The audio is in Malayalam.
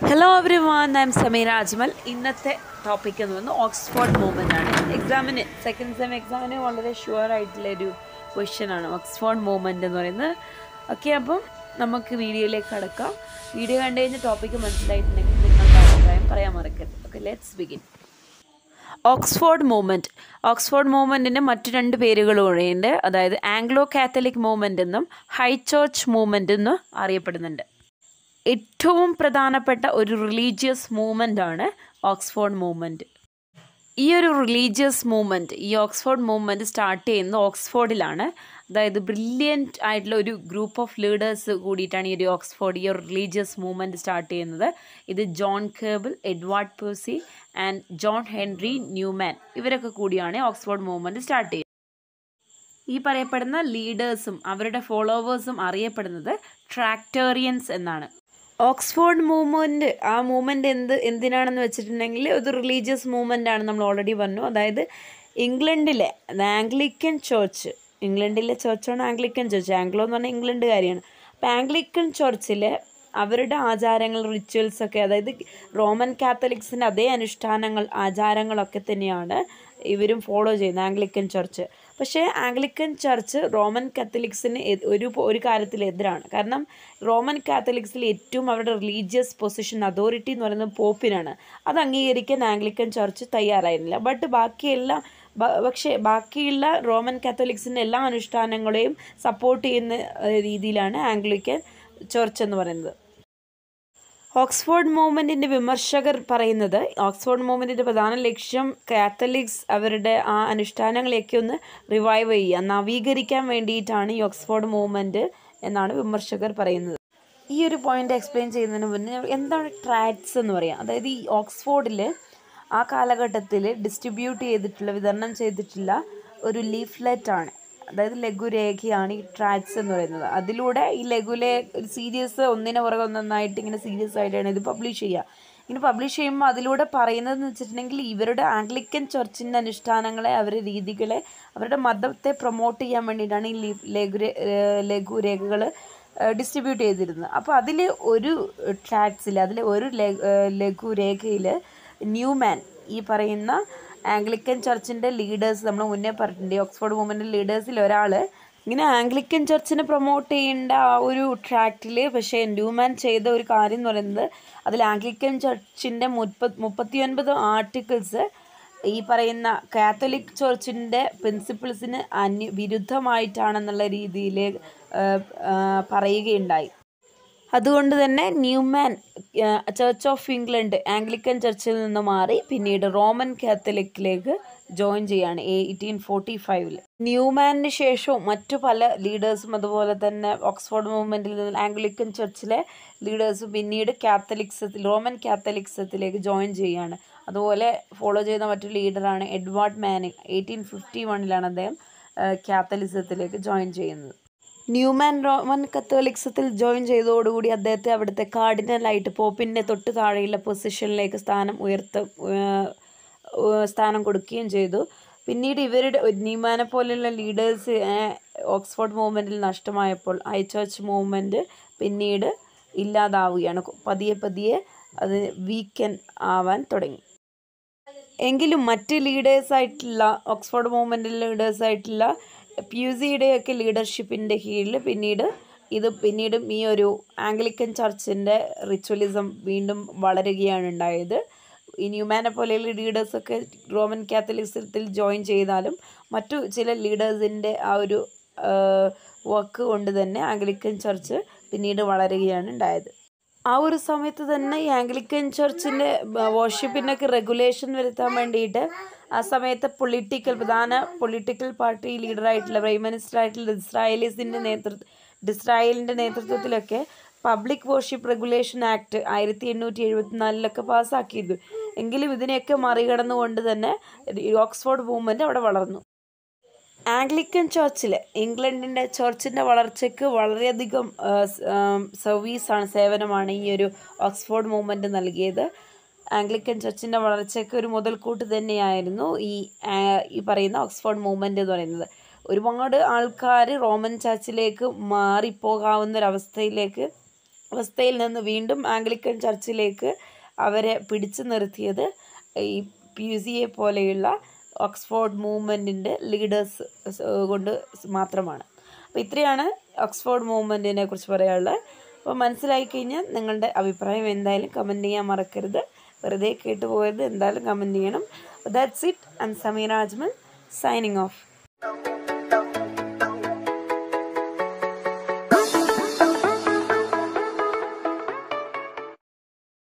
hello every one I am Sameera Ajmal ഇന്നത്തെ ടോപ്പിക് എന്ന് പറയുന്നത് ഓക്സ്ഫോർഡ് മൂവ്മെൻ്റ് ആണ് എക്സാമിന് സെക്കൻഡ് സെം എക്സാമിന് വളരെ ഷുവർ ആയിട്ടുള്ള ഒരു ക്വസ്റ്റ്യൻ ആണ് ഓക്സ്ഫോർഡ് മൂവ്മെൻ്റ് എന്ന് പറയുന്നത് ഓക്കെ അപ്പം നമുക്ക് വീഡിയോയിലേക്ക് കടക്കാം വീഡിയോ കണ്ടു കഴിഞ്ഞ് ടോപ്പിക്ക് മനസ്സിലായിട്ടുണ്ടെങ്കിൽ നിങ്ങളുടെ അഭിപ്രായം പറയാൻ മറക്കരുത് okay let's begin Oxford movement Oxford മൂവ്മെൻറ്റിന് മറ്റു രണ്ട് പേരുകൾ കൂടെയുണ്ട് അതായത് ആംഗ്ലോ കാത്തലിക് മൂവ്മെൻ്റ് എന്നും ഹൈ ചേർച്ച് മൂവ്മെൻ്റ് എന്നും അറിയപ്പെടുന്നുണ്ട് ഏറ്റവും പ്രധാനപ്പെട്ട ഒരു റിലീജിയസ് മൂവ്മെൻ്റ് ആണ് ഓക്സ്ഫോർഡ് മൂവ്മെൻറ്റ് ഈ ഒരു റിലീജിയസ് മൂവ്മെൻറ്റ് ഈ ഓക്സ്ഫോർഡ് മൂവ്മെൻറ്റ് സ്റ്റാർട്ട് ചെയ്യുന്നത് ഓക്സ്ഫോർഡിലാണ് അതായത് ബ്രില്യൻറ്റ് ആയിട്ടുള്ള ഒരു ഗ്രൂപ്പ് ഓഫ് ലീഡേഴ്സ് കൂടിയിട്ടാണ് ഈ ഒരു ഓക്സ്ഫോർഡ് ഈ ഒരു റിലീജിയസ് മൂവ്മെൻറ്റ് സ്റ്റാർട്ട് ചെയ്യുന്നത് ഇത് John Keble Edward Pusey and John Henry Newman ഇവരൊക്കെ കൂടിയാണ് ഓക്സ്ഫോർഡ് മൂവ്മെൻറ്റ് സ്റ്റാർട്ട് ചെയ്യുന്നത് ഈ പറയപ്പെടുന്ന ലീഡേഴ്സും അവരുടെ ഫോളോവേഴ്സും അറിയപ്പെടുന്നത് ട്രാക്ടേറിയൻസ് എന്നാണ് ഓക്സ്ഫോർഡ് മൂവ്മെൻറ്റ് ആ മൂവ്മെൻറ്റ് എന്ത് എന്തിനാണെന്ന് വെച്ചിട്ടുണ്ടെങ്കിൽ ഒരു റിലീജിയസ് മൂവ്മെൻ്റ് ആണ് നമ്മൾ ഓൾറെഡി പറഞ്ഞു അതായത് ഇംഗ്ലണ്ടിലെ ആംഗ്ലിക്കൻ ചേർച്ച് ഇംഗ്ലണ്ടിലെ ചേർച്ചാണ് ആംഗ്ലിക്കൻ ചേർച്ച് ആംഗ്ലോ എന്ന് പറഞ്ഞാൽ ഇംഗ്ലണ്ടുകാരിയാണ് അപ്പോൾ ആംഗ്ലിക്കൻ ചേർച്ചിലെ അവരുടെ ആചാരങ്ങൾ റിച്വൽസ് ഒക്കെ അതായത് റോമൻ കാത്തലിക്സിൻ്റെ അതേ അനുഷ്ഠാനങ്ങൾ ആചാരങ്ങളൊക്കെ തന്നെയാണ് ഇവരും ഫോളോ ചെയ്യുന്നത് ആംഗ്ലിക്കൻ ചർച്ച് പക്ഷേ ആംഗ്ലിക്കൻ ചർച്ച് റോമൻ കാത്തലിക്സിന് എ- ഒരു ഒരു കാര്യത്തിൽ എതിരാണ് കാരണം റോമൻ കാത്തലിക്സിൽ ഏറ്റവും അവരുടെ റിലീജിയസ് പൊസിഷൻ അതോറിറ്റി എന്ന് പറയുന്നത് പോപ്പിനാണ് അത് അംഗീകരിക്കാൻ ആംഗ്ലിക്കൻ ചർച്ച് തയ്യാറായിരുന്നില്ല ബട്ട് ബാക്കിയെല്ലാം ബ- പക്ഷേ ബാക്കിയുള്ള റോമൻ കാത്തലിക്സിൻ്റെ എല്ലാ അനുഷ്ഠാനങ്ങളെയും സപ്പോർട്ട് ചെയ്യുന്ന ഏഹ്, രീതിയിലാണ് ആംഗ്ലിക്കൻ ചർച്ച് എന്ന് പറയുന്നത് ഓക്സ്ഫോർഡ് മൂവ്മെൻറ്റിൻ്റെ വിമർശകർ പറയുന്നത് ഓക്സ്ഫോർഡ് മൂവ്മെൻറ്റിൻ്റെ പ്രധാന ലക്ഷ്യം കാത്തലിക്സ് അവരുടെ ആ അനുഷ്ഠാനങ്ങളെയൊക്കെ ഒന്ന് റിവൈവ് ചെയ്യുക നവീകരിക്കാൻ വേണ്ടിയിട്ടാണ് ഈ ഓക്സ്ഫോർഡ് മൂവ്മെൻറ്റ് എന്നാണ് വിമർശകർ പറയുന്നത് ഈ ഒരു പോയിന്റ് എക്സ്പ്ലെയിൻ ചെയ്യുന്നതിന് മുന്നേ എന്താണ് ട്രാറ്റ്സ് എന്ന് പറയാം അതായത് ഈ ഓക്സ്ഫോർഡിൽ ആ കാലഘട്ടത്തിൽ ഡിസ്ട്രിബ്യൂട്ട് ചെയ്തിട്ടുള്ള വിതരണം ചെയ്തിട്ടുള്ള ഒരു ലീഫ്ലെറ്റ് ആണ് അതായത് ലഘുരേഖയാണ് ഈ ട്രാറ്റ്സ് എന്ന് പറയുന്നത് അതിലൂടെ ഈ ലഘുലെ സീരീസ് ഒന്നിനെ പുറകെ ഒന്നൊന്നായിട്ട് ഇങ്ങനെ സീരിയസ് ആയിട്ടാണ് ഇത് പബ്ലിഷ് ചെയ്യുക ഇങ്ങനെ പബ്ലിഷ് ചെയ്യുമ്പോൾ അതിലൂടെ പറയുന്നതെന്ന് വെച്ചിട്ടുണ്ടെങ്കിൽ ഇവരുടെ ആംഗ്ലിക്കൻ ചർച്ചിൻ്റെ അനുഷ്ഠാനങ്ങളെ അവരുടെ രീതികളെ അവരുടെ മതത്തെ പ്രൊമോട്ട് ചെയ്യാൻ വേണ്ടിയിട്ടാണ് ഈ ലീഫ് ലഘുരേ ലഘുരേഖകൾ ഡിസ്ട്രിബ്യൂട്ട് ചെയ്തിരുന്നത് അപ്പോൾ അതിൽ ഒരു ട്രാക്സിൽ അതിൽ ഒരു ല- ഏഹ് ലഘുരേഖയിൽ ന്യൂമാൻ ഈ പറയുന്ന ആംഗ്ലിക്കൻ ചർച്ചിൻ്റെ ലീഡേഴ്സ് നമ്മൾ മുന്നേ പറഞ്ഞിട്ടുണ്ട് ഈ ഓക്സ്ഫോർഡ് മൂവ്മെൻറ്റ് ലീഡേഴ്സിൽ ഒരാൾ ഇങ്ങനെ ആംഗ്ലിക്കൻ ചർച്ചിനെ പ്രൊമോട്ട് ചെയ്യേണ്ട ആ ഒരു ട്രാക്റ്റിൽ പക്ഷേ ന്യൂമാൻ ചെയ്ത ഒരു കാര്യം എന്ന് പറയുന്നത് അതിൽ ആംഗ്ലിക്കൻ ചർച്ചിൻ്റെ മുപ്പത് മുപ്പത്തിയൊൻപത് ആർട്ടിക്കിൾസ് ഈ പറയുന്ന കാത്തലിക് ചർച്ചിൻ്റെ പ്രിൻസിപ്പിൾസിന് അന്യ വിരുദ്ധമായിട്ടാണെന്നുള്ള രീതിയിൽ പറയുകയുണ്ടായി അതുകൊണ്ട് തന്നെ Newman church of England Anglican ചർച്ചിൽ നിന്ന് മാറി പിന്നീട് റോമൻ കാത്തലിക്കിലേക്ക് ജോയിൻ ചെയ്യാണ് എയ്റ്റീൻ ഫോർട്ടി ഫൈവിൽ ന്യൂമാനിന് ശേഷവും മറ്റു പല ലീഡേഴ്സും അതുപോലെ തന്നെ ഓക്സ്ഫോർഡ് മൂവ്മെൻറ്റിൽ നിന്ന് ആംഗ്ലിക്കൻ ചർച്ചിലെ ലീഡേഴ്സും പിന്നീട് കാത്തലിക്സത്തിൽ റോമൻ കാത്തലിക്സത്തിലേക്ക് ജോയിൻ ചെയ്യുകയാണ് അതുപോലെ ഫോളോ ചെയ്യുന്ന മറ്റൊരു ലീഡറാണ് എഡ്വാർഡ് മാനിങ് എയ്റ്റീൻ ഫിഫ്റ്റി വണ്ണിലാണ് അദ്ദേഹം കാത്തലിസത്തിലേക്ക് ജോയിൻ ചെയ്യുന്നത് ന്യൂമാൻ റോമൻ കത്തോലിക്സത്തിൽ ജോയിൻ ചെയ്തതോടുകൂടി അദ്ദേഹത്തെ അവിടുത്തെ കാർഡിനലായിട്ട് പോപ്പിൻ്റെ തൊട്ട് താഴെയുള്ള പൊസിഷനിലേക്ക് സ്ഥാനം ഉയർത്ത ഏഹ്, ഏഹ്, സ്ഥാനം കൊടുക്കുകയും ചെയ്തു പിന്നീട് ഇവരുടെ ഒരു ന്യൂമാനെ പോലെയുള്ള ലീഡേഴ്സ് ഓക്സ്ഫോർഡ് മൂവ്മെൻറ്റിൽ നഷ്ടമായപ്പോൾ ഹൈ ചർച്ച് മൂവ്മെൻറ്റ് പിന്നീട് ഇല്ലാതാവുകയാണ് പതിയെ പതിയെ അത് വീക്കൻ ആവാൻ തുടങ്ങി എങ്കിലും മറ്റ് ലീഡേഴ്സായിട്ടുള്ള ഓക്സ്ഫോർഡ് മൂവ്മെൻറ്റിലെ ലീഡേഴ്സായിട്ടുള്ള പ്യൂസിയുടെയൊക്കെ ലീഡർഷിപ്പിൻ്റെ കീഴിൽ പിന്നീട് ഇത് പിന്നീടും ഈ ഒരു ആംഗ്ലിക്കൻ ചർച്ചിൻ്റെ റിച്വലിസം വീണ്ടും വളരുകയാണ് ഉണ്ടായത് ഈ ന്യൂമാനെ പോലെയുള്ള ലീഡേഴ്സൊക്കെ റോമൻ കാത്തലിസത്തിൽ ജോയിൻ ചെയ്താലും മറ്റു ചില ലീഡേഴ്സിൻ്റെ ആ ഒരു വർക്ക് കൊണ്ട് തന്നെ ആംഗ്ലിക്കൻ ചർച്ച് പിന്നീട് വളരുകയാണ് ഉണ്ടായത് ആ ഒരു സമയത്ത് തന്നെ ഈ ആംഗ്ലിക്കൻ ചർച്ചിൻ്റെ വർഷിപ്പിനൊക്കെ റെഗുലേഷൻ വരുത്താൻ വേണ്ടിയിട്ട് ആ സമയത്ത് പൊളിറ്റിക്കൽ പ്രധാന പൊളിറ്റിക്കൽ പാർട്ടി ലീഡറായിട്ടുള്ള പ്രൈം മിനിസ്റ്റർ ആയിട്ടുള്ള ഇസ്രായേലീസിൻ്റെ നേതൃത്വ ഇസ്രായേലിൻ്റെ നേതൃത്വത്തിലൊക്കെ പബ്ലിക് വർഷിപ്പ് റെഗുലേഷൻ ആക്ട് ആയിരത്തി എണ്ണൂറ്റി എഴുപത്തിനാലിലൊക്കെ പാസ്സാക്കിയിരുന്നു എങ്കിലും ഇതിനെയൊക്കെ മറികടന്നുകൊണ്ട് തന്നെ ഈ ഓക്സ്ഫോർഡ് മൂവ്മെൻറ്റ് അവിടെ വളർന്നു ആംഗ്ലിക്കൻ ചർച്ചിൽ ഇംഗ്ലണ്ടിൻ്റെ ചർച്ചിൻ്റെ വളർച്ചയ്ക്ക് വളരെയധികം സർവീസാണ് സേവനമാണ് ഈ ഒരു ഓക്സ്ഫോർഡ് മൂവ്മെൻറ്റ് നൽകിയത് ആംഗ്ലിക്കൻ ചർച്ചിൻ്റെ വളർച്ചയ്ക്ക് ഒരു മുതൽക്കൂട്ട് തന്നെയായിരുന്നു ഈ ആ, ഈ പറയുന്ന ഓക്സ്ഫോർഡ് മൂവ്മെൻറ്റ് എന്ന് പറയുന്നത് ഒരുപാട് ആൾക്കാർ റോമൻ ചർച്ചിലേക്ക് മാറിപ്പോകാവുന്ന ഒരവസ്ഥയിലേക്ക് അവസ്ഥയിൽ നിന്ന് വീണ്ടും ആംഗ്ലിക്കൻ ചർച്ചിലേക്ക് അവരെ പിടിച്ചു നിർത്തിയത് ഈ പി യു സിയെ പോലെയുള്ള ഓക്സ്ഫോർഡ് മൂവ്മെൻറ്റിൻ്റെ ലീഡേഴ്സ് കൊണ്ട് മാത്രമാണ് അപ്പോൾ ഇത്രയാണ് ഓക്സ്ഫോർഡ് മൂവ്മെൻറ്റിനെ കുറിച്ച് പറയാനുള്ളത് അപ്പോൾ മനസ്സിലായി കഴിഞ്ഞാൽ നിങ്ങളുടെ അഭിപ്രായം എന്തായാലും കമൻറ്റ് ചെയ്യാൻ മറക്കരുത് വെറുതെ കേട്ടു പോയത് എന്തായാലും കമൻറ്റ് ചെയ്യണം that's it and Sameera Ajmal signing of